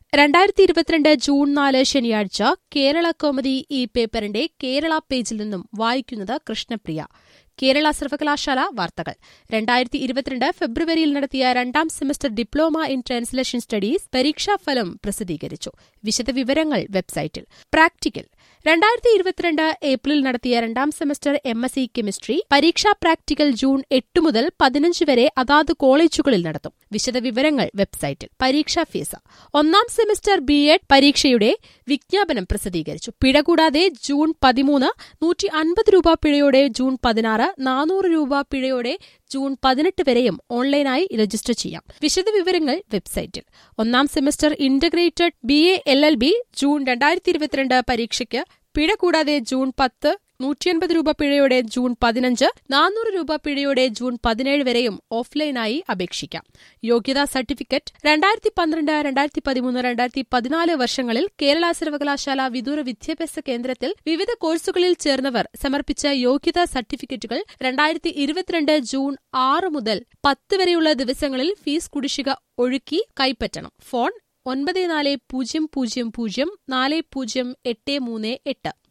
രണ്ടായിരത്തി ഇരുപത്തിരണ്ട് ജൂൺ നാല് ശനിയാഴ്ച കേരള കോമഡി ഈ പേപ്പറിന്റെ കേരള പേജിൽ നിന്നും വായിക്കുന്നത് കൃഷ്ണപ്രിയ കേരള സർവകലാശാല വാർത്തകൾ രണ്ടായിരത്തി ഇരുപത്തിരണ്ട് ഫെബ്രുവരിയിൽ നടത്തിയ രണ്ടാം semester diploma in translation studies പരീക്ഷാഫലം പ്രസിദ്ധീകരിച്ചു വിശദവിവരങ്ങൾ വെബ്സൈറ്റിൽ പ്രാക്ടിക്കൽ രണ്ടായിരത്തി ഇരുപത്തിരണ്ട് ഏപ്രിൽ നടത്തിയ രണ്ടാം semester M S C chemistry പരീക്ഷാ പ്രാക്ടിക്കൽ ജൂൺ എട്ട് മുതൽ പതിനഞ്ച് വരെ അതാത് കോളേജുകളിൽ നടത്തും വിശദവിവരങ്ങൾ വെബ്സൈറ്റിൽ പരീക്ഷാ ഫീസ് ഒന്നാം സെമസ്റ്റർ ബി എഡ് പരീക്ഷയുടെ വിജ്ഞാപനം പ്രസിദ്ധീകരിച്ചു പിഴ കൂടാതെ ജൂൺ പതിമൂന്ന് നൂറ്റി അൻപത് രൂപ പിഴയോടെ ജൂൺ പതിനാറ് നാനൂറ് രൂപ പിഴയോടെ ജൂൺ പതിനെട്ട് വരെയും ഓൺലൈനായി രജിസ്റ്റർ ചെയ്യാം വിശദവിവരങ്ങൾ വെബ്സൈറ്റിൽ ഒന്നാം semester integrated B A L L B June രണ്ടായിരത്തി ഇരുപത്തിരണ്ട് പരീക്ഷയ്ക്ക് പിഴ കൂടാതെ ജൂൺ പത്ത് നൂറ്റിയൻപത് രൂപ പിഴയോടെ ജൂൺ പതിനഞ്ച് നാനൂറ് രൂപ പിഴയോടെ ജൂൺ പതിനേഴ് വരെയും ഓഫ്ലൈനായി അപേക്ഷിക്കാം യോഗ്യതാ സർട്ടിഫിക്കറ്റ് രണ്ടായിരത്തി പന്ത്രണ്ട് രണ്ടായിരത്തി പതിമൂന്ന് രണ്ടായിരത്തി പതിനാല് വർഷങ്ങളിൽ കേരള സർവകലാശാല വിദൂര വിദ്യാഭ്യാസ കേന്ദ്രത്തിൽ വിവിധ കോഴ്സുകളിൽ ചേർന്നവർ സമർപ്പിച്ച യോഗ്യതാ സർട്ടിഫിക്കറ്റുകൾ രണ്ടായിരത്തി ഇരുപത്തിരണ്ട് ജൂൺ ആറ് മുതൽ പത്ത് വരെയുള്ള ദിവസങ്ങളിൽ ഫീസ് കുടിശ്ശിക ഒഴുക്കി കൈപ്പറ്റണം ഫോൺ ഒൻപത് നാല് പൂജ്യം പൂജ്യം പൂജ്യം നാല് പൂജ്യം എട്ട് മൂന്ന് എട്ട്